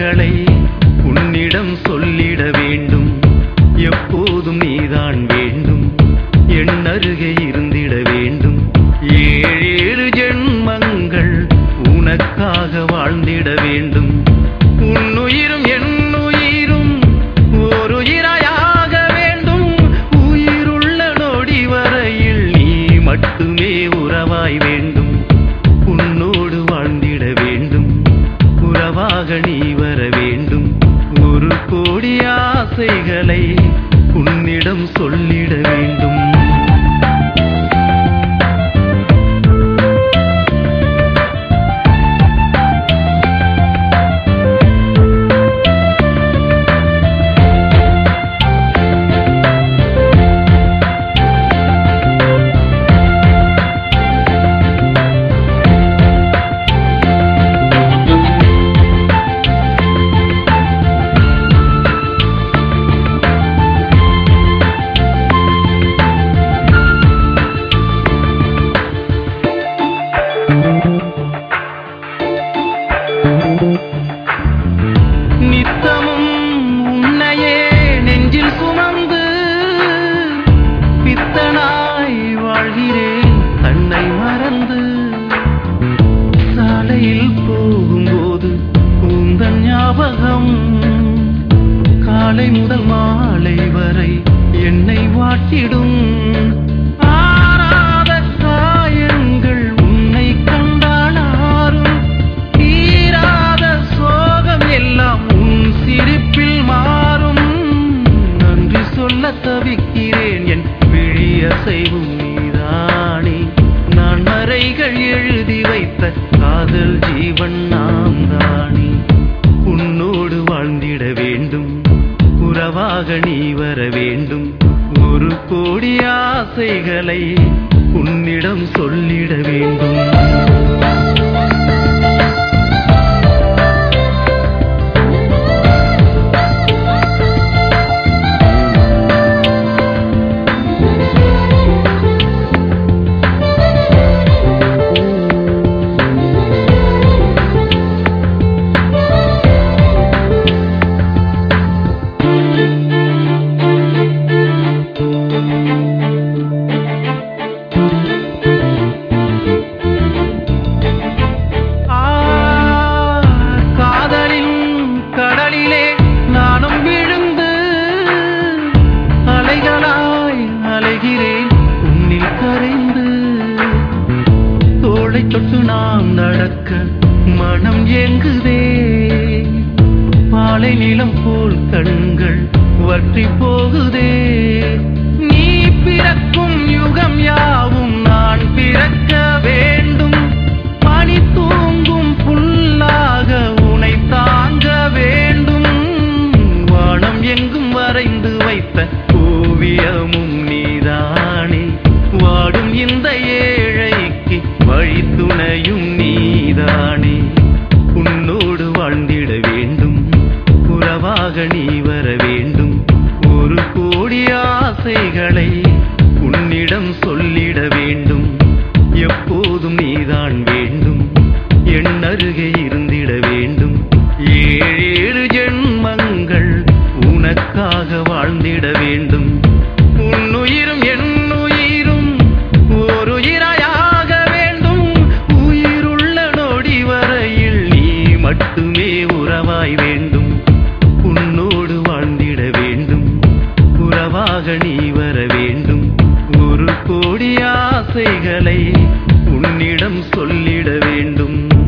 ஆசைகளை உன்னிடம் சொல்லிட வேண்டும் எப்போதும் நீதான் வேண்டும் என் அருகே இருந்திட வேண்டும் ஏழேழு ஜென்மங்கள் உனக்காக வாழ்ந்திட வேண்டும் உன்னுயிரும் என்னுயிரும் ஒரு உயிராயாக வேண்டும் உயிருள்ள நொடி வரையில் நீ மட்டுமே உறவாய் வேண்டும் உன்னோடு வாழ்ந்திட வேண்டும் உறவாக நீ வர வேண்டும் ஒரு கோடி ஆசைகளை உன்னிடம் சொல்லிட வேண்டும் நித்தமும் உன்னையே நெஞ்சில் சுமந்து பித்தனாய் வாழ்கிறேன் தன்னை மறந்து சாலையில் போகும்போது உந்தன் ஞாபகம் காலை முதல் மாலை வரை என்னை வாட்டிடும் ஆறாத காயங்கள் உன்னை கண்டால் ஆறும் தீராத சோகம் எல்லாம் உன் சிரிப்பில் மாறும் நன்றி சொல்ல தவிக்கிறேன் என் விழியசைவும் நீதானே நான் மறைகள் எழுதி வைத்த காதல் ஜீவன் நாம் தானே உன்னோடு வாழ்ந்திட வேண்டும் உறவாக நீ வர வேண்டும் ஒரு கோடி ஆசைகளை உன்னிடம் சொல்லிட வேண்டும் ஆ, காதலின் கடலிலே நானும் விழுந்து அலைகளாய் அலைகிறேன் உன்னில் கரைந்து தோளை தொட்டு நாம் நடக்க மனம் ஏங்குதே பாலை நிலம் போல் கண்கள் வற்றி போகுதே நீ பிறக்கும் யுகம் யாவும் நான் பிறக்க வேண்டும் பனி தூங்கும் புல்லாக உனை தாங்க வேண்டும் வானம் எங்கும் வரைந்து வைத்த ஓவியமும் நீதானே வாடும் இந்த ஏழைக்கு வழித்துணையும் நீதானே உன்னோடு வாழ்ந்திட வேண்டும் உறவாக நீ வர வேண்டும் ஒரு கோடி ஆசைகளை உன்னிடம் சொல்லிட வேண்டும் எப்போதும் நீதான் வேண்டும் என் அருகே இருந்திட வேண்டும் ஏழேழு ஜென்மங்கள் உனக்காக வாழ்ந்திட வேண்டும் உன்னுயிரும் என்னுயிரும் ஒரு உயிராயாக வேண்டும் உயிருள்ள நொடி வரையில் நீ மட்டுமே உறவாய் வேண்டும் உன்னோடு வாழ்ந்திட வேண்டும் உறவாக நீ வர வேண்டும் ஒரு கோடி ஆசைகளை உன்னிடம் சொல்லிட வேண்டும்